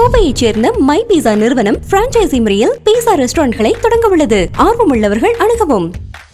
கோவையைச் சேர்ந்த மை பீஸா நிறுவனம் பிரான்ச்சைசி முறையில் பீஸா ரெஸ்டாரண்ட்களை தொடங்க உள்ளது ஆர்வமுள்ளவர்கள் அணுகவும்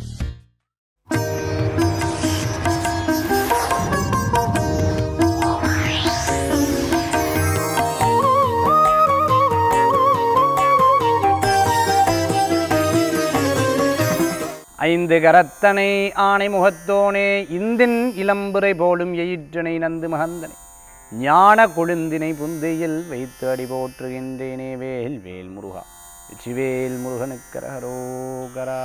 ஐந்து கரத்தனை ஆணை முகத்தோனே இந்தின் இளம்புரை போலும் எயிற்றனை நந்து மகந்தனை ஞான கொழுந்தினை புந்தையில் வைத்து அடி போற்றுகின்றேனே வேல் வேல் முருகா வெற்றிவேல் முருகனுக்கரகரோகரா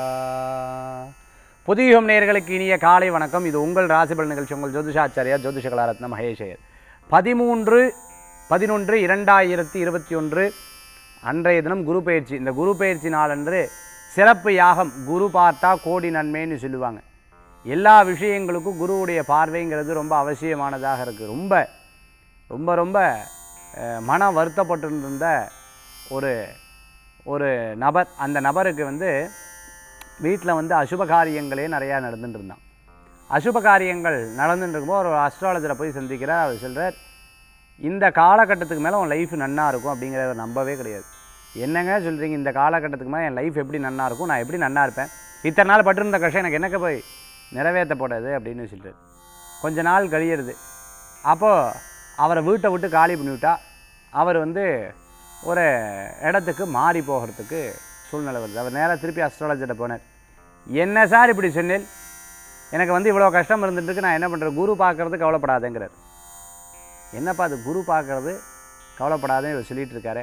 புதியுகம் நேயர்களுக்கு இனிய காலை வணக்கம் இது உங்கள் ராசிபல் நிகழ்ச்சி உங்கள் ஜோதிஷாச்சாரியா ஜோதிஷ கலாரத்ன மகேஷயர் பதிமூன்று பதினொன்று இரண்டாயிரத்தி இருபத்தி ஒன்று அன்றைய தினம் குரு பயிற்சி இந்த குரு பயிற்சி நாளன்று சிறப்பு யாகம் குரு பார்த்தா கோடி நன்மைன்னு சொல்லுவாங்க எல்லா விஷயங்களுக்கும் குருவுடைய பார்வைங்கிறது ரொம்ப அவசியமானதாக இருக்குது ரொம்ப ரொம்ப ரொம்ப அஹ், மன வருத்தப்பட்டிருந்த ஒரு ஒரு நபர் அந்த நபருக்கு வந்து வீட்டில் வந்து அசுப காரியங்களே நிறையா நடந்துட்டு இருந்தான் அசுப காரியங்கள் நடந்துட்டு இருக்கும்போது ஒரு அஸ்ட்ராலஜரை போய் சந்திக்கிறார் அவர் சொல்கிறார் இந்த காலகட்டத்துக்கு மேலே உன் லைஃப் நன்னா இருக்கும் அப்படிங்கிறத நம்பவே கிடையாது என்னங்க சொல்கிறீங்க இந்த காலகட்டத்துக்கு மேலே என் லைஃப் எப்படி நன்னா இருக்கும் நான் எப்படி நன்னா இருப்பேன் இத்தனை நாள் பட்டிருந்த கஷ்டம் எனக்கு என்னக்க போய் நிறைவேற்றப்படாது அப்படின்னு சொல்லிட்டு கொஞ்ச நாள் கழியிறது அப்போது அவரை வீட்டை விட்டு காலி பண்ணிவிட்டா அவர் வந்து ஒரு இடத்துக்கு மாறி போகிறதுக்கு சூழ்நிலை வருது அவர் நேராக திருப்பி அஸ்ட்ராலஜிட்ட போனார் என்ன சார் இப்படி சொன்னேன் எனக்கு வந்து இவ்வளோ கஷ்டம் இருந்துட்டு இருக்கு நான் என்ன பண்ணுறேன் குரு பார்க்கறது கவலைப்படாதேங்கிறார் என்னப்பா அது குரு பார்க்கறது கவலைப்படாதேன்னு இவர் சொல்லிட்டு இருக்காரு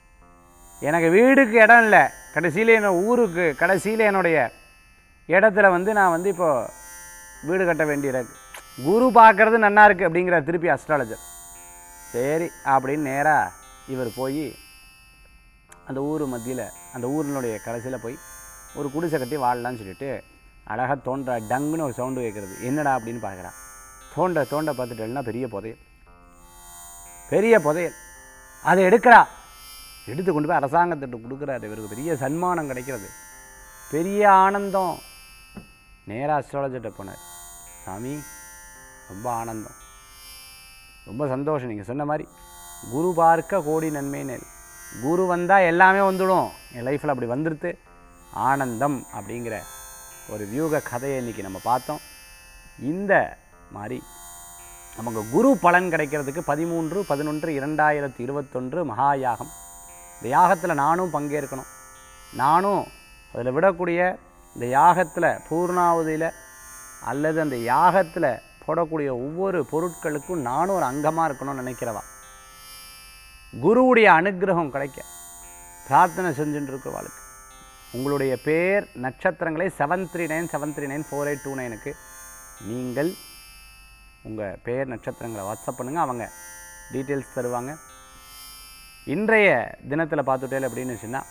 எனக்கு வீடுக்கு இடம் இல்லை கடைசியில் என்ன ஊருக்கு கடைசியில் என்னுடைய இடத்துல வந்து நான் வந்து இப்போ வீடு கட்ட வேண்டியிருக்கு குரு பார்க்கறது நன்னா இருக்குது அப்படிங்கிற திருப்பி அஸ்ட்ராலஜர் சரி அப்படின்னு நேராக இவர் போய் அந்த ஊர் மத்தியில் அந்த ஊரினுடைய கடைசியில் போய் ஒரு குடிசை கட்டி வாழலாம்னு சொல்லிட்டு அழகாக தோன்ற டங்குன்னு ஒரு சவுண்டு கேட்குறது என்னடா அப்படின்னு பார்க்குறான் தோண்ட தோண்ட பார்த்துட்டேன்னா பெரிய புதையல் பெரிய புதையல் அதை எடுக்கிறா எடுத்து கொண்டு போய் அரசாங்கத்திட்ட கொடுக்குறாரு இவருக்கு பெரிய சன்மானம் கிடைக்கிறது பெரிய ஆனந்தம் நேராக அஸ்ட்ராலஜிட்ட போனார் சாமி ரொம்ப ஆனந்தம் ரொம்ப சந்தோஷம் நீங்கள் சொன்ன மாதிரி குரு பார்க்க கோடி நன்மைன்னு குரு வந்தால் எல்லாமே வந்துடும் என் லைஃப்பில் அப்படி வந்துடுத்து ஆனந்தம் அப்படிங்கிற ஒரு வியூக கதையை இன்றைக்கி நம்ம பார்த்தோம் இந்த மாதிரி நமக்கு குரு பலன் கிடைக்கிறதுக்கு பதிமூன்று பதினொன்று இரண்டாயிரத்தி இருபத்தொன்று மகா யாகம் இந்த யாகத்தில் நானும் பங்கேற்கணும் நானும் அதில் விடக்கூடிய இந்த யாகத்தில் பூர்ணாவதியில் அல்லது அந்த யாகத்தில் போடக்கூடிய ஒவ்வொரு பொருட்களுக்கும் நானும் ஒரு அங்கமாக இருக்கணும்னு நினைக்கிறவா குருவுடைய அனுக்கிரகம் கிடைக்க பிரார்த்தனை செஞ்சுட்டு இருக்கிறவாளுக்கு உங்களுடைய பேர் நட்சத்திரங்களை seven three nine seven three nine four eight two நைனுக்கு நீங்கள் உங்கள் பேர் நட்சத்திரங்களை வாட்ஸ்அப் பண்ணுங்கள் அவங்க டீட்டெயில்ஸ் தருவாங்க இன்றைய தினத்தில் பார்த்துட்டேன் அப்படின்னு சொன்னால்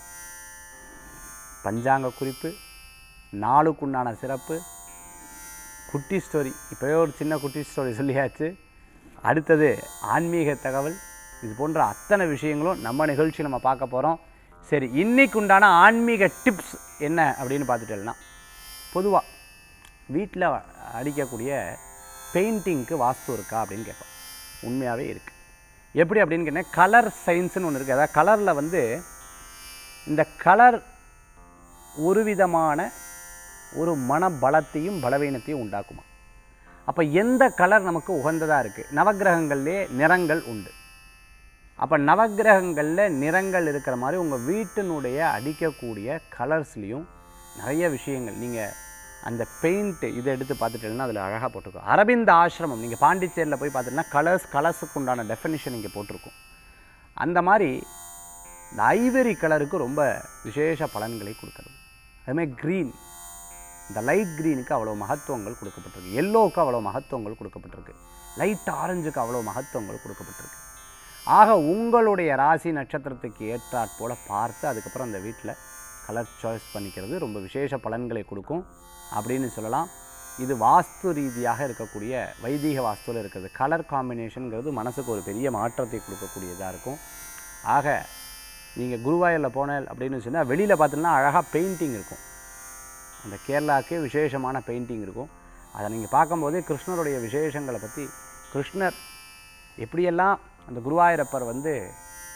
பஞ்சாங்க குறிப்பு நாளுக்குண்டான சிறப்பு குட்டி ஸ்டோரி இப்போவே ஒரு சின்ன குட்டி ஸ்டோரி சொல்லியாச்சு அடுத்தது ஆன்மீக தகவல் இது போன்ற அத்தனை விஷயங்களும் நம்ம நிகழ்ச்சியில் நம்ம பார்க்க போகிறோம் சரி இன்னைக்கு உண்டான ஆன்மீக டிப்ஸ் என்ன அப்படின்னு பார்த்துட்டேன்னா பொதுவாக வீட்டில் அடிக்கக்கூடிய பெயிண்டிங்க்கு வாஸ்து இருக்கா அப்படின்னு கேட்போம் உண்மையாகவே இருக்குது எப்படி அப்படின்னு கேட்டால் கலர் சயின்ஸ்னு ஒன்று இருக்குது அதாவது கலரில் வந்து இந்த கலர் ஒரு விதமான ஒரு மன பலத்தையும் பலவீனத்தையும் உண்டாக்குமா அப்போ எந்த கலர் நமக்கு உகந்ததாக இருக்குது நவக்கிரகங்கள்லே நிறங்கள் உண்டு அப்போ நவக்கிரகங்களில் நிறங்கள் இருக்கிற மாதிரி உங்கள் வீட்டினுடைய அடிக்கக்கூடிய கலர்ஸ்லேயும் நிறைய விஷயங்கள் நீங்கள் அந்த பெயிண்ட்டு இதை எடுத்து பார்த்துட்டீங்கன்னா அதில் அழகாக போட்டிருக்கோம் அரவிந்த் ஆசிரமம் நீங்கள் பாண்டிச்சேரியில் போய் பார்த்துட்டீங்கன்னா கலர்ஸ் கலர்ஸுக்கு உண்டான டெஃபினிஷன் இங்கே போட்டிருக்கும் அந்த மாதிரி இந்த ஐவரி கலருக்கு ரொம்ப விசேஷ பலன்களை கொடுக்கறது அதுமாதிரி க்ரீன் இந்த லைட் க்ரீனுக்கு அவ்வளோ மகத்துவங்கள் கொடுக்கப்பட்டிருக்கு எல்லோவுக்கு அவ்வளோ மகத்துவங்கள் கொடுக்கப்பட்டிருக்கு லைட் ஆரஞ்சுக்கு அவ்வளோ மகத்துவங்கள் கொடுக்கப்பட்டிருக்கு ஆக உங்களுடைய ராசி நட்சத்திரத்துக்கு ஏற்றாற் போல் பார்த்து அதுக்கப்புறம் அந்த வீட்டில் கலர் சாய்ஸ் பண்ணிக்கிறது ரொம்ப விசேஷ பலன்களை கொடுக்கும் அப்படின்னு சொல்லலாம் இது வாஸ்து ரீதியாக இருக்கக்கூடிய வைதீக வாஸ்துவில் இருக்கிறது கலர் காம்பினேஷனுங்கிறது மனசுக்கு ஒரு பெரிய மாற்றத்தை கொடுக்கக்கூடியதாக இருக்கும் ஆக நீங்கள் குருவாயூரில் போனேன் அப்படின்னு சொன்னால் வெளியில் பார்த்தீங்கன்னா அழகாக பெயிண்டிங் இருக்கும் அந்த கேரளாவுக்கே விசேஷமான பெயிண்டிங் இருக்கும் அதை நீங்கள் பார்க்கும்போதே கிருஷ்ணருடைய விசேஷங்களை பற்றி கிருஷ்ணர் எப்படியெல்லாம் அந்த குருவாயூரப்பர் வந்து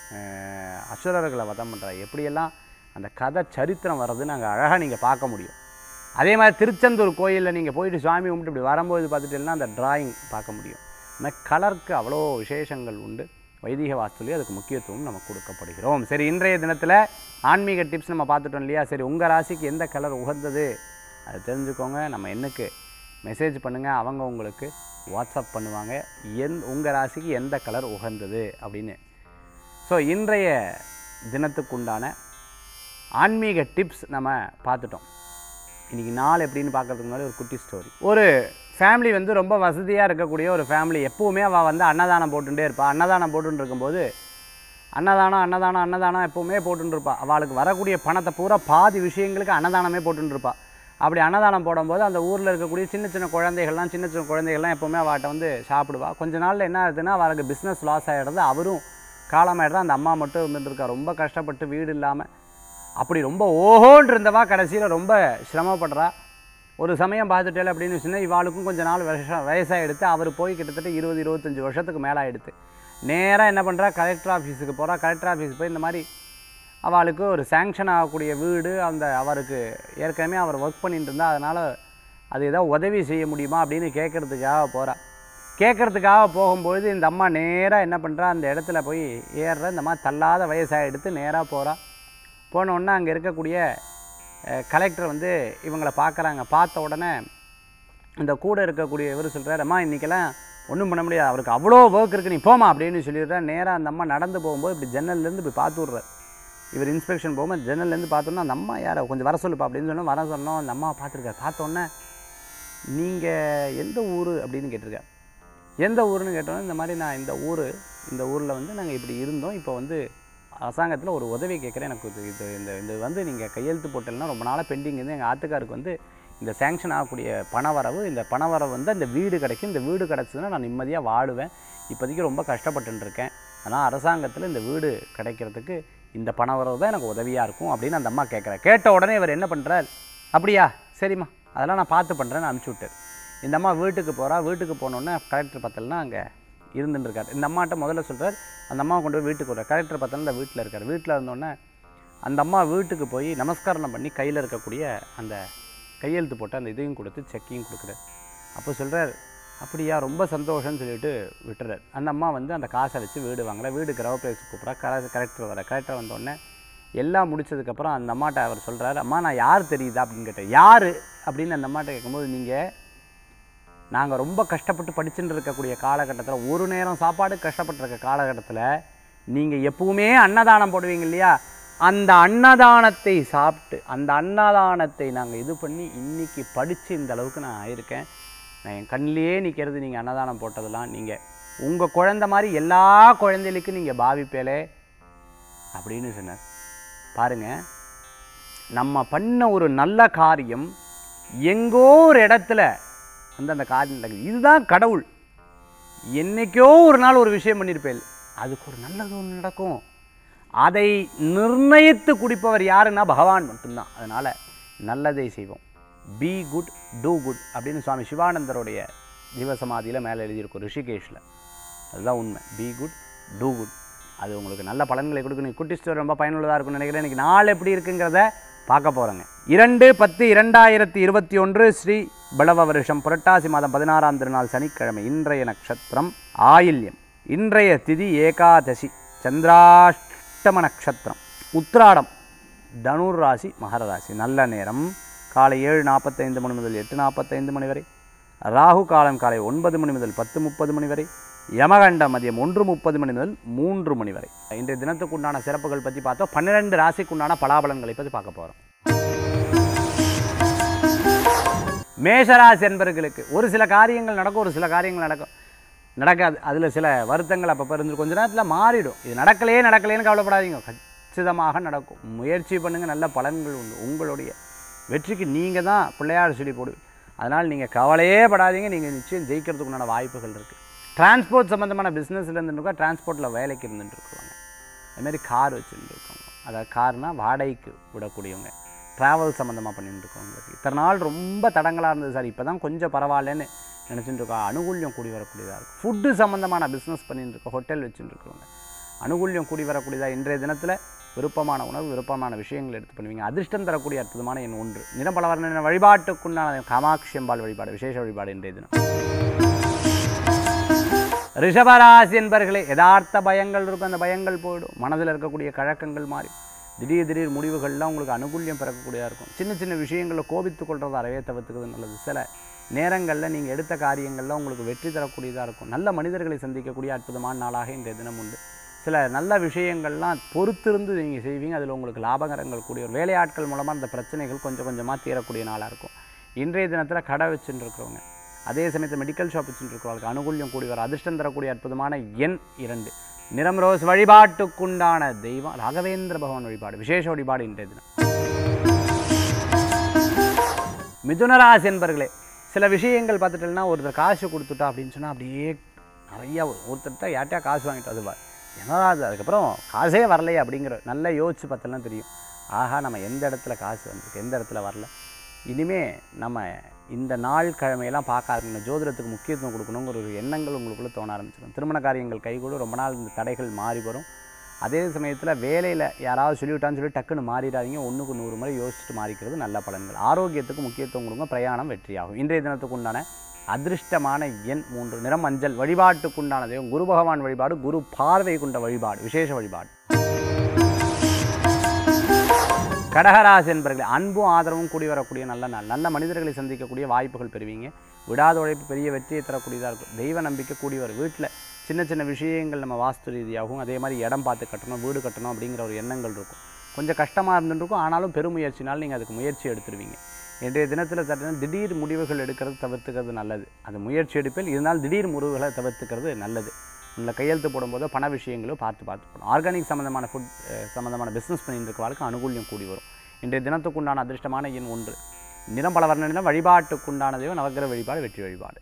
அஹ், அசுரர்களை வதம் பண்ணுறார் எப்படியெல்லாம் அந்த கதை சரித்திரம் வர்றது நாங்கள் அழகாக நீங்கள் பார்க்க முடியும் அதே மாதிரி திருச்செந்தூர் கோயிலில் நீங்கள் போயிட்டு சுவாமி கும்பிட்டு இப்படி வரும்போது பார்த்துட்டீங்கன்னா அந்த டிராயிங் பார்க்க முடியும் அந்த மாதிரி கலருக்கு அவ்வளோ விசேஷங்கள் உண்டு வைதிக வாஸ்துலேயே அதுக்கு முக்கியத்துவம் நம்ம கொடுக்கப்படுகிறோம் சரி இன்றைய தினத்தில் ஆன்மீக டிப்ஸ் நம்ம பார்த்துட்டோம் இல்லையா சரி உங்கள் ராசிக்கு எந்த கலர் உகந்தது அது தெரிஞ்சுக்கோங்க நம்ம என்னக்கு மெசேஜ் பண்ணுங்கள் அவங்க உங்களுக்கு வாட்ஸ்அப் பண்ணுவாங்க எந் உங்கள் ராசிக்கு எந்த கலர் உகந்தது அப்படின்னு ஸோ இன்றைய தினத்துக்குண்டான ஆன்மீக டிப்ஸ் நம்ம பார்த்துட்டோம் இன்றைக்கி நாள் எப்படின்னு பார்க்கறதுக்கு முன்னாடி ஒரு குட்டி ஸ்டோரி ஒரு ஃபேமிலி வந்து ரொம்ப வசதியாக இருக்கக்கூடிய ஒரு ஃபேமிலி எப்போவுமே அவள் வந்து அன்னதானம் போட்டுட்டே இருப்பாள் அன்னதானம் போட்டுன்னு இருக்கும்போது அன்னதானம் அன்னதானம் அன்னதானம் எப்போவுமே போட்டுன்னு இருப்பா அவளுக்கு வரக்கூடிய பணத்தை பூரா பாதி விஷயங்களுக்கு அன்னதானமே போட்டுன்னு இருப்பா அப்படி அன்னதானம் போடும்போது அந்த ஊரில் இருக்கக்கூடிய சின்ன சின்ன குழந்தைகள்லாம் சின்ன சின்ன குழந்தைகள்லாம் எப்போவுமே அவட்ட வந்து சாப்பிடுவா கொஞ்ச நாளில் என்ன ஆகுதுன்னா அவளுக்கு பிஸ்னஸ் லாஸ் ஆகிடுறது அவரும் காலமாயிடுறது அந்த அம்மா மட்டும் இருந்துட்டு இருக்கா ரொம்ப கஷ்டப்பட்டு வீடு இல்லாமல் அப்படி ரொம்ப ஓஹோன்னு இருந்தவா கடைசியில் ரொம்ப சிரமப்படுறா ஒரு சமயம் பார்த்துட்டேல அப்படின்னு சொன்னால் இவாளுக்கும் கொஞ்ச நாள் வருஷம் வயசாக எடுத்து அவர் போய் கிட்டத்தட்ட இருபது இருபத்தஞ்சி வருஷத்துக்கு மேலே ஆகிடுது நேராக என்ன பண்ணுறா கலெக்டர் ஆஃபீஸுக்கு போகிறா கலெக்டர் ஆஃபீஸ் போய் இந்த மாதிரி அவளுக்கு ஒரு சேங்ஷன் ஆகக்கூடிய வீடு அந்த அவருக்கு ஏற்கனவே அவர் ஒர்க் பண்ணிட்டு இருந்தா அதனால் அது ஏதோ உதவி செய்ய முடியுமா அப்படின்னு கேட்குறதுக்காக போகிறா கேட்குறதுக்காக போகும்பொழுது இந்த அம்மா நேராக என்ன பண்ணுறா அந்த இடத்துல போய் ஏறுற இந்த மாதிரி தள்ளாத வயசாக எடுத்து நேராக போகிறா போன உடனே அங்கே இருக்கக்கூடிய கலெக்டர் வந்து இவங்களை பார்க்குறாங்க பார்த்த உடனே இந்த கூட இருக்கக்கூடிய இவர் சொல்கிறார் அம்மா இன்றைக்கெல்லாம் ஒன்றும் பண்ண முடியாது அவருக்கு அவ்வளோ ஒர்க் இருக்குது நீ போமா அப்படின்னு சொல்லிடுறார் நேராக அந்த அம்மா நடந்து போகும்போது இப்படி ஜன்னல்லேருந்து இப்படி பார்த்து விட்றார் இவர் இன்ஸ்பெக்ஷன் போகும்போது ஜன்னல்லேருந்து பார்த்தோன்னா அந்த அம்மா யாரை கொஞ்சம் வர சொல்லுப்பா அப்படின்னு சொன்னோம் வர சொன்னோம் அந்த அம்மா பார்த்துருக்காரு பார்த்தோன்னே நீங்கள் எந்த ஊர் அப்படின்னு கேட்டிருக்கார் எந்த ஊருன்னு கேட்டோன்னே இந்த மாதிரி நான் இந்த ஊர் இந்த ஊரில் வந்து நாங்கள் இப்படி இருந்தோம் இப்போ வந்து அரசாங்கத்தில் ஒரு உதவி கேட்குறேன் எனக்கு இது இது இந்த இந்த வந்து நீங்கள் கையெழுத்து போட்டலைன்னா ரொம்ப நாளாக பெண்டிங் இருந்து எங்கள் ஆத்துக்காருக்கு வந்து இந்த சேங்ஷன் ஆகக்கூடிய பணவரவு இந்த பணவரவு வந்து அந்த வீடு கிடைக்கும் இந்த வீடு கிடச்சதுன்னா நான் நிம்மதியாக வாழுவேன் இப்போதைக்கு ரொம்ப கஷ்டப்பட்டுன்னு இருக்கேன் ஆனால் அரசாங்கத்தில் இந்த வீடு கிடைக்கிறதுக்கு இந்த பணவரவு தான் எனக்கு உதவியாக இருக்கும் அப்படின்னு அந்த அம்மா கேட்குறேன் கேட்ட உடனே இவர் என்ன பண்ணுறார் அப்படியா சரிம்மா அதெல்லாம் நான் பார்த்து பண்ணுறேன்னு அனுப்பிச்சி விட்டார் இந்த அம்மா வீட்டுக்கு போகிறா வீட்டுக்கு போனோடனே கலெக்டர் பத்தல்னா அங்கே இருந்துட்டு இருக்கார் இந்த அம்மாட்ட முதல்ல சொல்கிறார் அந்த அம்மாவை கொண்டு போய் வீட்டுக்கு வர்றார் கலெக்டர் பத்தல் இந்த வீட்டில் இருக்கார் வீட்டில் இருந்தோடனே அந்த அம்மா வீட்டுக்கு போய் நமஸ்காரம் பண்ணி கையில் இருக்கக்கூடிய அந்த கையெழுத்து போட்டு அந்த இதையும் கொடுத்து செக்கையும் கொடுக்குறாரு அப்போ சொல்கிறார் அப்படியா ரொம்ப சந்தோஷம்னு சொல்லிட்டு விட்டுறார் அந்த அம்மா வந்து அந்த காசை வச்சு வீடு வாங்குற வீடு கிரகப்பிரவேசம் கூப்பிட்றா கர கரெக்டர் வர கரெக்டர் வந்தோடனே எல்லாம் முடிச்சதுக்கப்புறம் அந்த அம்மாட்ட அவர் சொல்கிறாரு அம்மா நான் யார் தெரியுதா அப்படின்னு கேட்டேன் யார் அப்படின்னு அந்த அம்மாட்ட கேட்கும்போது நீங்கள் நாங்கள் ரொம்ப கஷ்டப்பட்டு படிச்சுட்டு இருக்கக்கூடிய காலகட்டத்தில் ஒரு நேரம் சாப்பாடு கஷ்டப்பட்டு இருக்க காலகட்டத்தில் நீங்கள் எப்பவுமே அன்னதானம் போடுவீங்க இல்லையா அந்த அன்னதானத்தை சாப்பிட்டு அந்த அன்னதானத்தை நாங்கள் இது பண்ணி இன்னைக்கு படித்து இந்த அளவுக்கு நான் ஆயிருக்கேன் நான் என் கண்ணிலேயே நிற்கிறது நீங்கள் அன்னதானம் போட்டதெல்லாம் நீங்கள் உங்கள் குழந்த மாதிரி எல்லா குழந்தைகளுக்கும் நீங்கள் பாவிப்பேலே அப்படின்னு சொன்னார் பாருங்கள் நம்ம பண்ண ஒரு நல்ல காரியம் எங்கோ ஒரு இடத்துல வந்து அந்த காரியம் நடக்குது இதுதான் கடவுள் என்னைக்கோ ஒரு நாள் ஒரு விஷயம் பண்ணியிருப்பேன் அதுக்கு ஒரு நல்லது ஒன்று நடக்கும் அதை நிர்ணயித்து குடிப்பவர் யாருன்னா பகவான் மட்டும்தான் அதனால் நல்லதை செய்வோம் பி குட் டூ குட் அப்படின்னு சுவாமி சிவானந்தருடைய ஜீவசமாதியில் மேலே எழுதியிருக்கும் ரிஷிகேஷில் அதுதான் உண்மை பி குட் டூ குட் அது உங்களுக்கு நல்ல பலன்களை கொடுக்கணும் குட்டி ஸ்டோரி ரொம்ப பயனுள்ளதாக இருக்கும்னு நினைக்கிறேன் இன்றைக்கி நாள் எப்படி இருக்குங்கிறத பார்க்க போகிறோங்க இரண்டு பத்து இரண்டாயிரத்தி இருபத்தி ஒன்று ஸ்ரீ பலவ வருஷம் புரட்டாசி மாதம் பதினாறாம் திருநாள் சனிக்கிழமை இன்றைய நட்சத்திரம் ஆயில்யம் இன்றைய திதி ஏகாதசி சந்திராஷ்டம நட்சத்திரம் உத்ராடம் தனுர் ராசி மகர ராசி நல்ல நேரம் காலை ஏழு நாற்பத்தைந்து மணி முதல் எட்டு நாற்பத்தைந்து மணி வரை ராகு காலம் காலை ஒன்பது மணி முதல் பத்து முப்பது மணி வரை யமகண்ட மதியம் ஒன்று முப்பது மணி முதல் மூன்று மணி வரை இன்றைய தினத்துக்குண்டான சிறப்புகள் பற்றி பார்த்தோம் பன்னிரெண்டு ராசிக்குண்டான பலாபலன்களை பற்றி பார்க்க போகிறோம் மேஷராசி என்பர்களுக்கு ஒரு சில காரியங்கள் நடக்கும் ஒரு சில காரியங்கள் நடக்கும் நடக்காது அதில் சில வருத்தங்கள் அப்போ இருந்து கொஞ்ச நேரத்தில் மாறிடும் இது நடக்கலையே நடக்கலையேன்னு கவலைப்படாதீங்க கச்சிதமாக நடக்கும் முயற்சி பண்ணுங்கள் நல்ல பலன்கள் உண்டு உங்களுடைய வெற்றிக்கு நீங்கள் தான் பிள்ளையார் சொல்லி போடுவீங்க அதனால் நீங்கள் கவலையே படாதீங்க நீங்கள் நிச்சயம் ஜெயிக்கிறதுக்குண்டான வாய்ப்புகள் இருக்குது டிரான்ஸ்போர்ட் சம்மந்தமான பிஸ்னஸில் இருந்துருக்கோம் டிரான்ஸ்போர்ட்டில் வேலைக்கு இருந்துட்டு இருக்குவாங்க அதுமாரி கார் வச்சுட்டு இருக்கவங்க அதாவது கார்னால் வாடகைக்கு விடக்கூடியவங்க ட்ராவல் சம்மந்தமாக பண்ணிட்டு இருக்கவங்களுக்கு இத்தனை நாள் ரொம்ப தடங்களாக இருந்தது சார் இப்போ தான் கொஞ்சம் பரவாயில்லன்னு நினச்சிட்டு இருக்கோம் அனுகூல்யம் கூடி வரக்கூடியதாக இருக்கும் ஃபுட்டு சம்மந்தமான பிஸ்னஸ் பண்ணிட்டு இருக்கோம் ஹோட்டல் வச்சுட்டு இருக்கிறவங்க அனுகூல்யம் கூடி வரக்கூடியதாக இன்றைய தினத்தில் விருப்பமான உணவு விருப்பமான விஷயங்கள் எடுத்து பண்ணுவீங்க அதிர்ஷ்டம் தரக்கூடிய அற்புதமான எண் ஒன்று நிறம் பல வர்ண வழிபாட்டுக்குண்டான காமாட்சி அம்பாள் வழிபாடு விசேஷ வழிபாடு இன்றைய தினம் ரிஷபராசி என்பர்களே யதார்த்த பயங்கள் இருக்கும் அந்த பயங்கள் போயிடும் மனதில் இருக்கக்கூடிய கழக்கங்கள் மாறி திடீர் திடீர் முடிவுகள்லாம் உங்களுக்கு அனுகூல்யம் பிறக்கக்கூடியதாக இருக்கும் சின்ன சின்ன விஷயங்களில் கோபித்து கொள்றதை அறவே தவிர்த்துக்கிறது நல்லது சில நேரங்களில் நீங்கள் எடுத்த காரியங்கள்லாம் உங்களுக்கு வெற்றி தரக்கூடியதாக இருக்கும் நல்ல மனிதர்களை சந்திக்கக்கூடிய அற்புதமான நாளாக இன்றைய தினம் உண்டு சில நல்ல விஷயங்கள்லாம் பொறுத்திருந்து நீங்கள் செய்வீங்க அதில் உங்களுக்கு லாபகரங்கள் கூடிய ஒரு வேலையாட்கள் மூலமாக அந்த பிரச்சனைகள் கொஞ்சம் கொஞ்சமாக தீரக்கூடிய நாளாக இருக்கும் இன்றைய தினத்தில் கடை வச்சுட்டு இருக்கிறவங்க அதே சமயத்தில் மெடிக்கல் ஷாப் வச்சுட்டு இருக்கிறவங்களுக்கு அனுகூல்யம் கூடி வர அதிர்ஷ்டம் தரக்கூடிய அற்புதமான எண் இரண்டு நிறம் ரோஸ் வழிபாட்டுக்குண்டான தெய்வம் ராகவேந்திர பகவான் வழிபாடு விசேஷ வழிபாடு இன்றைய தினம் மிதுனராசி என்பர்களே சில விஷயங்கள் பார்த்துட்டோம்னா ஒருத்தர் காசு கொடுத்துட்டா அப்படின்னு சொன்னால் அப்படியே நிறையா வரும். ஒருத்தர்கிட்ட யார்ட்டையா காசு வாங்கிட்டு அது என்னடா அது அதுக்கப்புறம் காசே வரலையே அப்படிங்கிற நல்லா யோசிச்சு பார்த்தலாம் தெரியும் ஆஹா நம்ம எந்த இடத்துல காசு வந்திருக்கு எந்த இடத்துல வரல இனிமே நம்ம இந்த நாள் கிழமையெல்லாம் பார்க்க ஆரம்பிக்கணும் ஜோதிடத்துக்கு முக்கியத்துவம் கொடுக்கணுங்கிற ஒரு எண்ணங்கள் உங்களுக்குள்ளே தோண ஆரம்பிச்சிடும் திருமண காரியங்கள் கைகூடும் ரொம்ப நாள் இந்த தடைகள் மாறி வரும் அதே சமயத்தில் வேலையில் யாராவது சொல்லிவிட்டான்னு சொல்லி டக்குன்னு மாறிடாதீங்க ஒன்றுக்கு நூறு முறை யோசிச்சுட்டு மாறிக்கிறது நல்ல பலன்கள் ஆரோக்கியத்துக்கு முக்கியத்துவம் கொடுங்க பிரயாணம் வெற்றியாகும் இன்றைய தினத்துக்கு உண்டான அதிர்ஷ்டமான எண் மூன்று நிறம் மஞ்சள் வழிபாட்டுக்குண்டான தெய்வம் குரு பகவான் வழிபாடு குரு பார்வை கொண்ட வழிபாடு விசேஷ வழிபாடு கடகராசி என்பர்களே அன்பும் ஆதரவும் கூடி வரக்கூடிய நல்ல நாள் நல்ல மனிதர்களை சந்திக்கக்கூடிய வாய்ப்புகள் பெறுவீங்க விடாத உழைப்பு பெரிய வெற்றியை தரக்கூடியதாக இருக்கும் தெய்வ நம்பிக்கை கூடி வரும் வீட்டில் சின்ன சின்ன விஷயங்கள் நம்ம வாஸ்து ரீதியாகவும் அதே மாதிரி இடம் பார்த்து கட்டணும் வீடு கட்டணும் அப்படிங்கிற ஒரு எண்ணங்கள் இருக்கும் கொஞ்சம் கஷ்டமாக இருந்துருக்கும் ஆனாலும் பெருமுயற்சினால் நீங்கள் அதுக்கு முயற்சி எடுத்துருவீங்க இன்றைய தினத்தில் தட்டினா திடீர் முடிவுகள் எடுக்கிறது தவிர்த்துக்கிறது நல்லது அது முயற்சி எடுப்பில் இருந்தால் திடீர் முடிவுகளை தவிர்த்துக்கிறது நல்லது உங்களை கையெழுத்து போடும்போதோ பண விஷயங்களோ பார்த்து பார்த்து போகணும் ஆர்கானிக் சம்மந்தமான ஃபுட் சம்மந்தமான பிஸ்னஸ் பண்ணிட்டு இருக்கிறவர்களுக்கு அனுகூல்யம் கூடி வரும் இன்றைய தினத்துக்குண்டான அதிர்ஷ்டமான எண் ஒன்று நிறம் பல வர்ணனிடம் வழிபாட்டுக்குண்டான தெய்வம் நவக்கிரக வழிபாடு வெற்றி வழிபாடு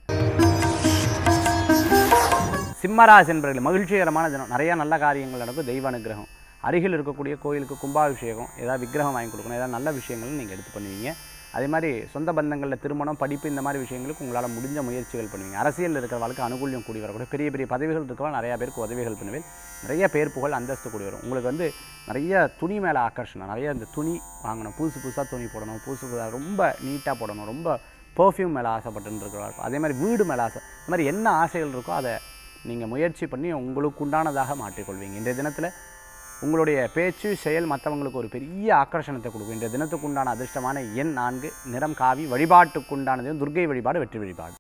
சிம்மராசி என்பவர்கள் மகிழ்ச்சிகரமான தினம் நிறையா நல்ல காரியங்கள் நடக்கும் தெய்வ அனுகிரகம் அருகில் இருக்கக்கூடிய கோயிலுக்கு கும்பாபிஷேகம் ஏதாவது விக்கிரகம் வாங்கி கொடுக்கணும் ஏதாவது நல்ல விஷயங்கள் நீங்கள் எடுத்து பண்ணுவீங்க அதே மாதிரி சொந்த பந்தங்களில் திருமணம் படிப்பு இந்த மாதிரி விஷயங்களுக்கு உங்களால் முடிஞ்ச முயற்சிகள் பண்ணுவீங்க அரசியலில் இருக்கிறவங்களுக்கு அனுகூல்யம் கூடி வரக்கூடிய பெரிய பெரிய பதவிகள் இருக்கிறவங்க நிறையா பேருக்கு உதவிகள் பண்ணுவேன் நிறைய பேர் புகழ் அந்தஸ்து கூடி வரும் உங்களுக்கு வந்து நிறைய துணி மேலே ஆக்கர்ஷணம் நிறைய இந்த துணி வாங்கணும் புதுசு புதுசாக துணி போடணும் புதுசு புதுசாக ரொம்ப நீட்டாக போடணும் ரொம்ப பர்ஃப்யூம் மேலே ஆசைப்பட்டுன்னு இருக்கிறவங்க இருக்கும் அதே மாதிரி வீடு மேலே ஆசை இந்த மாதிரி என்ன ஆசைகள் இருக்கோ அதை நீங்கள் முயற்சி பண்ணி உங்களுக்கு உண்டானதாக மாற்றிக்கொள்வீங்க இன்றைய தினத்தில் உங்களுடைய பேச்சு செயல் மற்றவங்களுக்கு ஒரு பெரிய ஆக்கர்ஷணத்தை கொடுக்கும் இன்றைய தினத்துக்கு உண்டான அதிர்ஷ்டமான எண் நான்கு நிறம் காவி வழிபாட்டுக்குண்டானது துர்க்கை வழிபாடு வெற்றி வழிபாடு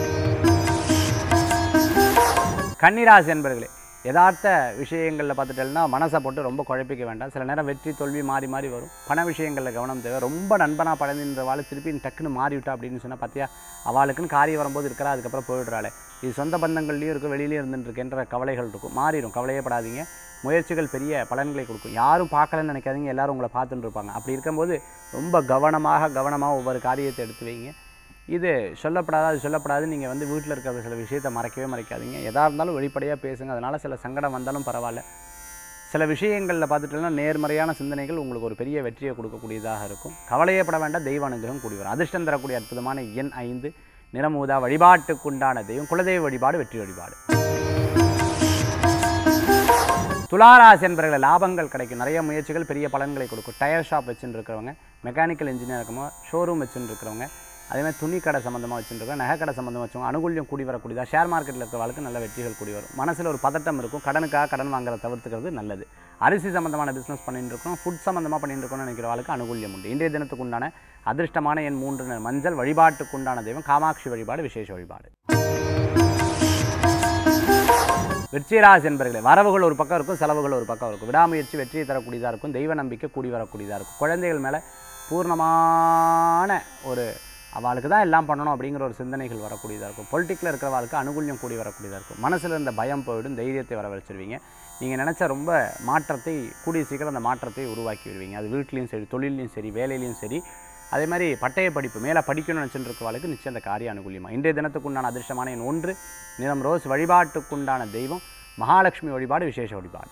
கன்னிராசி என்பர்களே யதார்த்த விஷயங்களில் பார்த்துட்டேன்னா மனசை போட்டு ரொம்ப குழப்பிக்க வேண்டாம் சில நேரம் வெற்றி தோல்வி மாறி மாறி வரும் பண விஷயங்களில் கவனம் தேவை ரொம்ப நண்பனாக பழந்தின்றவாள் திருப்பி டக்குன்னு மாறிவிட்டா அப்படின்னு சொன்னால் பார்த்தியா அவளுக்குன்னு காரியம் வரும்போது இருக்கிறா அதுக்கப்புறம் போயிடுறாளே இது சொந்த பந்தங்கள்லையும் இருக்கும் வெளியிலையும் இருந்துட்டுருக்கேன்ற கவலைகள் இருக்கும் மாறிடும் கவலையப்படாதீங்க முயற்சிகள் பெரிய பலன்களை கொடுக்கும் யாரும் பார்க்கலன்னு நினைக்காதீங்க எல்லாரும் உங்களை பார்த்துட்டு இருப்பாங்க அப்படி இருக்கும்போது ரொம்ப கவனமாக கவனமாக ஒவ்வொரு காரியத்தை எடுத்து வைங்க இது சொல்லப்படாது அது சொல்லப்படாது நீங்கள் வந்து வீட்டில் இருக்கிற சில விஷயத்தை மறைக்கவே மறைக்காதீங்க எதாக இருந்தாலும் வெளிப்படையாக பேசுங்க அதனால் சில சங்கடம் வந்தாலும் பரவாயில்ல சில விஷயங்களில் பார்த்துட்டோம்னா நேர்மறையான சிந்தனைகள் உங்களுக்கு ஒரு பெரிய வெற்றியை கொடுக்கக்கூடியதாக இருக்கும் கவலையப்பட வேண்டாம் தெய்வ அனுகிரகம் கூடி வரும் அதிர்ஷ்டம் தரக்கூடிய அற்புதமான எண் ஐந்து நிறமூதா வழிபாட்டுக்குண்டான தெய்வம் குலதெய்வ வழிபாடு வெற்றி வழிபாடு துளாராசி என்பவர்களை லாபங்கள் கிடைக்கும் நிறைய முயற்சிகள் பெரிய பலன்களை கொடுக்கும் டயர் ஷாப் வச்சுட்டு இருக்கிறவங்க மெக்கானிக்கல் இன்ஜினியர் இருக்கவங்க ஷோரூம் வச்சுட்டு இருக்கிறவங்க அதே மாதிரி துணி கடை சம்மந்தமாக வச்சுருக்கோம் நகை கடை சம்மந்தமாக வச்சவங்க அனுகூல்யம் கூடி வரக்கூடியதா ஷேர் மார்க்கெட்டில் இருக்கிறவங்களுக்கு நல்ல வெற்றிகள் கூடி வரும் மனசில் ஒரு பதட்டம் இருக்கும் கடனுக்காக கடன் வாங்குறத தவிர்த்துக்கிறது நல்லது அரிசி சம்மந்தமான பிஸ்னஸ் பண்ணிட்டு இருக்கோம் ஃபுட் சம்மந்தமாக பண்ணிட்டு இருக்கோம்னு நினைக்கிறவங்களுக்கு அனுகூல்யம் உண்டு இன்றைய தினத்துக்கு உண்டான அதிர்ஷ்டமான எண் மூன்று நிற மஞ்சள் வழிபாட்டுக்குண்டான தெய்வம் காமாட்சி வழிபாடு விசேஷ வழிபாடு விருச்சிகராசி என்பர்களே வரவுகள் ஒரு பக்கம் இருக்கும் செலவுகள் ஒரு பக்கம் இருக்கும் விடாமுயற்சி வெற்றியை தரக்கூடியதாக இருக்கும் தெய்வ நம்பிக்கை கூடி வரக்கூடியதாக இருக்கும் குழந்தைகள் மேலே பூர்ணமான ஒரு அவளுக்கு தான் எல்லாம் பண்ணணும் அப்படிங்கிற ஒரு சிந்தனைகள் வரக்கூடியதாக இருக்கும் பொலிட்டிக்கில் இருக்கிறவளுக்கு அனுகூல்யம் கூடி வரக்கூடியதாக இருக்கும் மனசில் இருந்த பயம் போயிடும் தைரியத்தை வர வச்சிருவீங்க நீங்கள் நினச்ச ரொம்ப மாற்றத்தை கூடிய சீக்கிரம் அந்த மாற்றத்தை உருவாக்கி விடுவீங்க அது வீட்லேயும் சரி தொழிலையும் சரி வேலையிலையும் சரி அதே மாதிரி பட்டய படிப்பு மேலே படிக்கணும்னு நினச்சிட்டு இருக்கவாளுக்கு நிச்சயம் அந்த காரிய அனுகூலியமாக இன்றைய தினத்துக்குண்டான அதிர்ஷ்டமான எண் ஒன்று நிறம் ரோஸ் வழிபாட்டுக்குண்டான தெய்வம் மகாலட்சுமி வழிபாடு விசேஷ வழிபாடு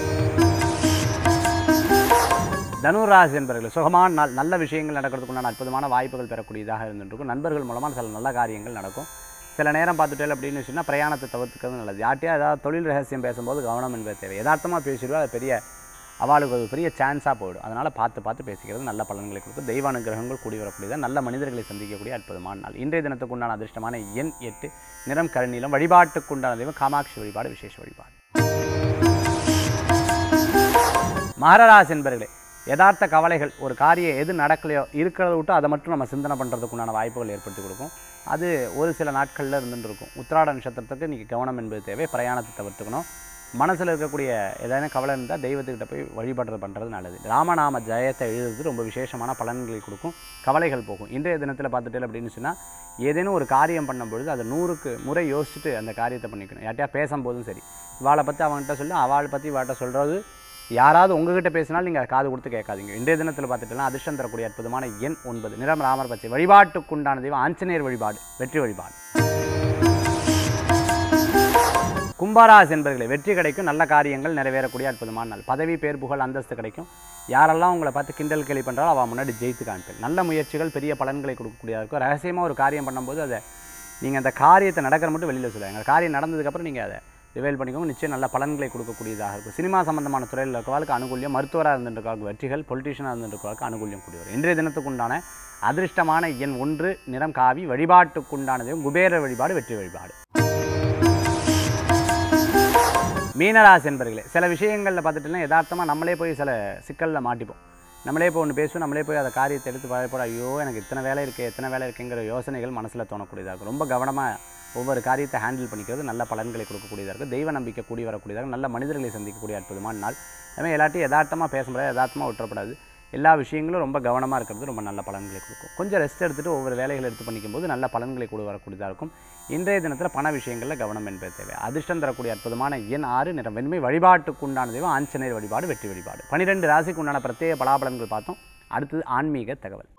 தனுராசி என்பவர்கள் சுகமான நாள் நல்ல விஷயங்கள் நடக்கிறதுக்குண்டான அற்புதமான வாய்ப்புகள் பெறக்கூடியதாக இருந்துருக்கும் நண்பர்கள் மூலமாக சில நல்ல காரியங்கள் நடக்கும் சில நேரம் பார்த்துட்டேன் அப்படின்னு சொன்னால் பிரயாணத்தை தவிர்த்துக்கிறது நல்லது யார்ட்டையா ஏதாவது தொழில் ரகசியம் பேசும்போது கவனம் என்பது தேவை யதார்த்தமாக பேசிடுவா அது பெரிய அவளுக்கு அது பெரிய சான்ஸாக போயிடும் அதனால் பார்த்து பார்த்து பேசிக்கிறது நல்ல பலன்களை கொடுக்கும் தெய்வ அனுகிரகங்கள் கூடி வரக்கூடியது நல்ல மனிதர்களை சந்திக்கக்கூடிய அற்புதமான நாள் இன்றைய தினத்துக்கு உண்டான அதிர்ஷ்டமான எண் எட்டு நிறம் கருநீலம் வழிபாட்டுக்கு உண்டான தெய்வம் காமாட்சி வழிபாடு விசேஷ வழிபாடு மகராசி என்பர்களே யதார்த்த கவலைகள் ஒரு காரியம் எது நடக்கலையோ இருக்கிறத விட்டு அதை மட்டும் நம்ம சிந்தனை பண்ணுறதுக்குண்டான வாய்ப்புகள் ஏற்படுத்தி கொடுக்கும் அது ஒரு சில நாட்களில் இருந்துட்டு இருக்கும் உத்திராட நட்சத்திரத்துக்கு இன்றைக்கி கவனம் என்பது தேவை பிரயாணத்தை தவிர்த்துக்கணும் மனசில் இருக்கக்கூடிய ஏதாவது கவலை இருந்தால் தெய்வத்துக்கிட்ட போய் வழிபடுறது பண்ணுறது நல்லது ராமநாம ஜெயத்தை எழுதுறது ரொம்ப விசேஷமான பலன்களை கொடுக்கும் கவலைகள் போகும் இன்றைய தினத்தில் பார்த்துட்டே அப்படின்னு சொன்னால் ஏதேனும் ஒரு காரியம் பண்ணும்பொழுது அதை நூறுக்கு முறை யோசிச்சுட்டு அந்த காரியத்தை பண்ணிக்கணும் யார்ட்டையா பேசும்போதும் சரி இவாளை பற்றி அவன்கிட்ட சொல்லி அவளை பற்றி இவாட்ட சொல்கிறது யாராவது உங்ககிட்ட பேசினாலும் நீங்கள் காது கொடுத்து கேட்காதீங்க இன்றைய தினத்தில் பார்த்துட்டுனா அதிர்ஷ்டம் தரக்கூடிய அற்புதமான எண் ஒன்பது நிறம் ராமர் பச்சை வழிபாட்டுக்குண்டான தெய்வம் ஆஞ்சநேயர் வழிபாடு வெற்றி வழிபாடு கும்பராசி என்பர்களை வெற்றி கிடைக்கும் நல்ல காரியங்கள் நிறைவேறக்கூடிய அற்புதமான நாள் பதவி பேர் புகழ் அந்தஸ்து கிடைக்கும் யாரெல்லாம் உங்களை பார்த்து கிண்டல் கேலி பண்ணுறாரோ அவன் முன்னாடி ஜெயித்து காமிப்பேன் நல்ல முயற்சிகள் பெரிய பலன்களை கொடுக்கக்கூடியதாக இருக்கும் ரகசியமாக ஒரு காரியம் பண்ணும்போது அதை நீங்கள் அந்த காரியத்தை நடக்கிற மட்டும் வெளியில் சொல்லுவாங்க அந்த காரியம் நடந்ததுக்கப்புறம் நீங்கள் அதை ரிவைல் பண்ணிக்கோங்க நிச்சயம் நல்ல பலன்களை கொடுக்கக்கூடியதாக இருக்கும் சினிமா சம்பந்தமான துறையில் இருக்கிறவர்களுக்கு அனுகூல்யம் மருத்துவராக இருந்துருக்கிறவர்களுக்கு வெற்றிகள் பொலிட்டீஷியனாக இருந்துருக்கிறவர்களுக்கு அனுகூல்யம் கூடிய வரும் இன்றைய தினத்துக்கு உண்டான அதிர்ஷ்டமான எண் ஒன்று நிறம் காவி வழிபாட்டுக்குண்டானதையும் குபேர வழிபாடு வெற்றி வழிபாடு மீனராசி என்பர்களே சில விஷயங்களில் பார்த்துட்டுனா யதார்த்தமாக நம்மளே போய் சில சிக்கலில் மாட்டிப்போம் நம்மளே இப்போ ஒன்று பேசுவோம் நம்மளே போய் அதை காரியத்தை எடுத்து பயப்பட ஐயோ எனக்கு இத்தனை வேலை இருக்கே எத்தனை வேலை இருக்குங்கிற யோசனைகள் மனசில் தோணக்கூடியதாக இருக்கும் ரொம்ப கவனமாக ஒவ்வொரு காரியத்தை ஹேண்டில் பண்ணிக்கிறது நல்ல பலன்களை கொடுக்கக்கூடியதாக இருக்கும் தெய்வ நம்பிக்கை கூடி வரக்கூடியதாக நல்ல மனிதர்களை சந்திக்கக்கூடிய அற்புதமான நாள் அதுமாதிரி எல்லாத்தையும் யதார்த்தமாக பேச முடியாது யதார்த்தமாக விட்டுறப்படாது எல்லா விஷயங்களும் ரொம்ப கவனமாக இருக்கிறது ரொம்ப நல்ல பலன்களை கொடுக்கும் கொஞ்சம் ரெஸ்ட் எடுத்துகிட்டு ஒவ்வொரு வேலைகளை எடுத்து பண்ணிக்கும் போது நல்ல பலன்களை கூட வரக்கூடியதாக இருக்கும் இன்றைய தினத்தில் பண விஷயங்களில் கவனம் என்பது தேவை அதிர்ஷ்டம் தரக்கூடிய அற்புதமான எண் ஆறு நிறம் வெண்மை வழிபாட்டுக்கு உண்டான தெய்வம் ஆஞ்சநேயர் வழிபாடு வெற்றி வழிபாடு பன்னிரெண்டு ராசிக்கு உண்டான பிரத்யேக பலாபலன்கள் பார்த்தோம் அடுத்தது ஆன்மீக தகவல்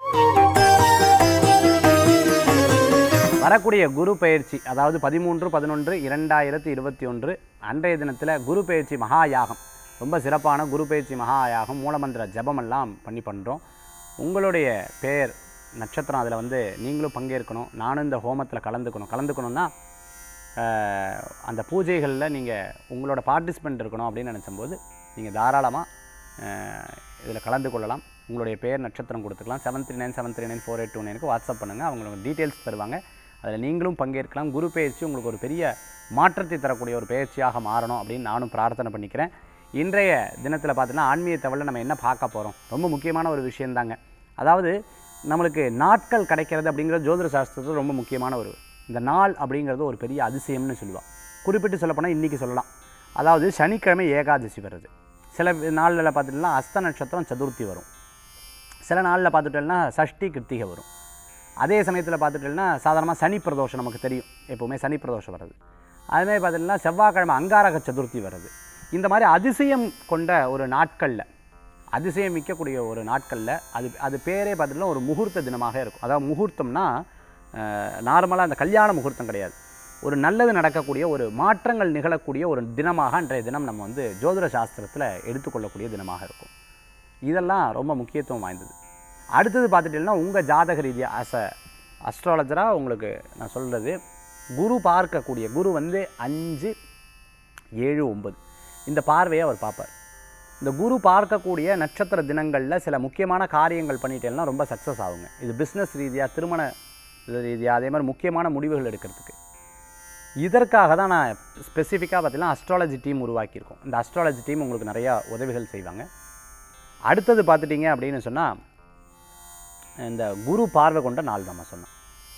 வரக்கூடிய குரு பயிற்சி அதாவது பதிமூன்று பதினொன்று இரண்டாயிரத்தி இருபத்தி ஒன்று அன்றைய தினத்தில் குரு பயிற்சி மகா யாகம் ரொம்ப சிறப்பான குரு பயிற்சி மகா யாகம் மூலமந்திர ஜபமெல்லாம் பண்ணி பண்ணுறோம் உங்களுடைய பெயர் நட்சத்திரம் அதில் வந்து நீங்களும் பங்கேற்கணும் நானும் இந்த ஹோமத்தில் கலந்துக்கணும் கலந்துக்கணும்னா ஆஹ், அந்த பூஜைகளில் நீங்கள் உங்களோட பார்ட்டிசிபெண்ட் இருக்கணும் அப்படின்னு நினச்சம்போது நீங்கள் தாராளமாக இதில் கலந்து கொள்ளலாம் உங்களுடைய பேர் நட்சத்திரம் கொடுத்துக்கலாம் seven three nine seven three nine four eight two நைனுக்கு வாட்ஸ்அப் பண்ணுங்கள் அவங்களுக்கு டீட்டெயில்ஸ் தருவாங்க அதில் நீங்களும் பங்கேற்கலாம் குரு பயிற்சி உங்களுக்கு ஒரு பெரிய மாற்றத்தை தரக்கூடிய ஒரு பயிற்சியாக மாறணும் அப்படின்னு நானும் பிரார்த்தனை பண்ணிக்கிறேன் இன்றைய தினத்தில் பார்த்தீங்கன்னா ஆன்மீக தகவலில் நம்ம என்ன பார்க்க போகிறோம் ரொம்ப முக்கியமான ஒரு விஷயந்தாங்க அதாவது நம்மளுக்கு நாட்கள் கிடைக்கிறது அப்படிங்கிறது ஜோதிட சாஸ்திரத்தில் ரொம்ப முக்கியமான ஒரு இந்த நாள் அப்படிங்கிறது ஒரு பெரிய அதிசயம்னு சொல்லுவாள் குறிப்பிட்டு சொல்லப்போனால் இன்றைக்கி சொல்லலாம் அதாவது சனிக்கிழமை ஏகாதசி வருது சில நாளில் பார்த்துட்டோம்னா அஸ்த நட்சத்திரம் சதுர்த்தி வரும் சில நாளில் பார்த்துட்டோம்னா சஷ்டி கிருத்திகை வரும் அதே சமயத்தில் பார்த்துட்டோம்னா சாதாரணமாக சனி பிரதோஷம் நமக்கு தெரியும் எப்போவுமே சனி பிரதோஷம் வருது அதுமாதிரி பார்த்துட்டோம்னா செவ்வாய்க்கிழமை அங்காரக சதுர்த்தி வருது இந்த மாதிரி அதிசயம் கொண்ட ஒரு நாட்களில் அதிசயம் மிக்கக்கூடிய ஒரு நாட்களில் அது அது பேரே பார்த்துட்டோம்னா ஒரு முகூர்த்த தினமாக இருக்கும் அதாவது முகூர்த்தம்னா நார்மலாக அந்த கல்யாண முகூர்த்தம் கிடையாது ஒரு நல்லது நடக்கக்கூடிய ஒரு மாற்றங்கள் நிகழக்கூடிய ஒரு தினமாக அன்றைய தினம் நம்ம வந்து ஜோதிட சாஸ்திரத்தில் எடுத்துக்கொள்ளக்கூடிய தினமாக இருக்கும் இதெல்லாம் ரொம்ப முக்கியத்துவம் வாய்ந்தது அடுத்தது பார்த்துட்டீங்கன்னா உங்கள் ஜாதக ரீதியாக ஆஸ் அ அஸ்ட்ராலஜராக உங்களுக்கு நான் சொல்கிறது குரு பார்க்கக்கூடிய குரு வந்து அஞ்சு ஏழு ஒன்பது இந்த பார்வையை அவர் பார்ப்பார் இந்த குரு பார்க்கக்கூடிய நட்சத்திர தினங்களில் சில முக்கியமான காரியங்கள் பண்ணிட்டேன்னா ரொம்ப சக்ஸஸ் ஆகுங்க இது பிஸ்னஸ் ரீதியாக திருமண இது ரீதியாக அதே மாதிரி முக்கியமான முடிவுகள் எடுக்கிறதுக்கு இதற்காக தான் நான் ஸ்பெசிஃபிக்காக பார்த்தீங்கன்னா அஸ்ட்ராலஜி டீம் உருவாக்கியிருக்கோம் இந்த அஸ்ட்ராலஜி டீம் உங்களுக்கு நிறையா உதவிகள் செய்வாங்க அடுத்தது பார்த்துட்டிங்க அப்படின்னு சொன்னால் இந்த குரு பார்வை கொண்ட நாள் நம்ம சொன்னோம்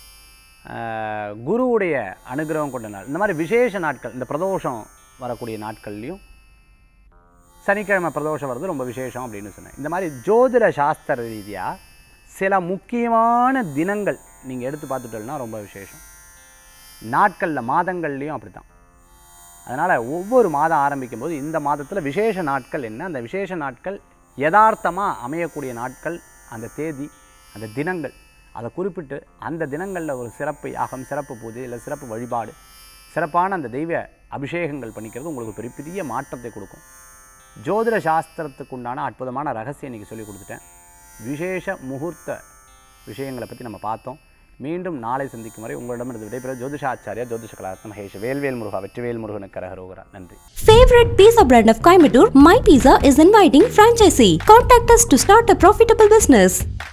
ஆஹ் குருவுடைய அனுகிரகம் கொண்ட நாள் இந்த மாதிரி விசேஷ நாட்கள் இந்த பிரதோஷம் வரக்கூடிய நாட்கள்லையும் சனிக்கிழமை பிரதோஷம் வர்றது ரொம்ப விசேஷம் அப்படின்னு சொன்னேன் இந்த மாதிரி ஜோதிட சாஸ்திர ரீதியாக சில முக்கியமான தினங்கள் நீங்கள் எடுத்து பார்த்துட்டோம்னா ரொம்ப விசேஷம் நாட்களில் மாதங்கள்லேயும் அப்படி தான் அதனால் ஒவ்வொரு மாதம் ஆரம்பிக்கும் போது இந்த மாதத்தில் விசேஷ நாட்கள் என்ன அந்த விசேஷ நாட்கள் யதார்த்தமாக அமையக்கூடிய நாட்கள் அந்த தேதி அந்த தினங்கள் அதை குறிப்பிட்டு அந்த தினங்களில் ஒரு சிறப்பு யாகம் சிறப்பு பூஜை இல்லை சிறப்பு வழிபாடு சிறப்பான அந்த தெய்வ அபிஷேகங்கள் பண்ணிக்கிறது உங்களுக்கு பெரிய பெரிய மாற்றத்தை கொடுக்கும் ஜோதிட சாஸ்திரத்துக்கு உண்டான அற்புதமான ரகசியம் இன்றைக்கி சொல்லி கொடுத்துட்டேன் விசேஷ முகூர்த்த விஷயங்களை பற்றி நம்ம பார்த்தோம் மீண்டும் நாளை சந்திக்கும் வரை உங்களிடமிருந்து விடைபெறும் ஜோதிஷாச்சாரியா ஜோதிஷ கலாரத்ன மகேஷ் வேல்வேல் முருகா வெற்றிவேல் முருகனுக்கு கரகரோகரா நன்றி Favorite pizza brand of Coimbatore, My Pizza is inviting franchisee. Contact us to start a profitable business.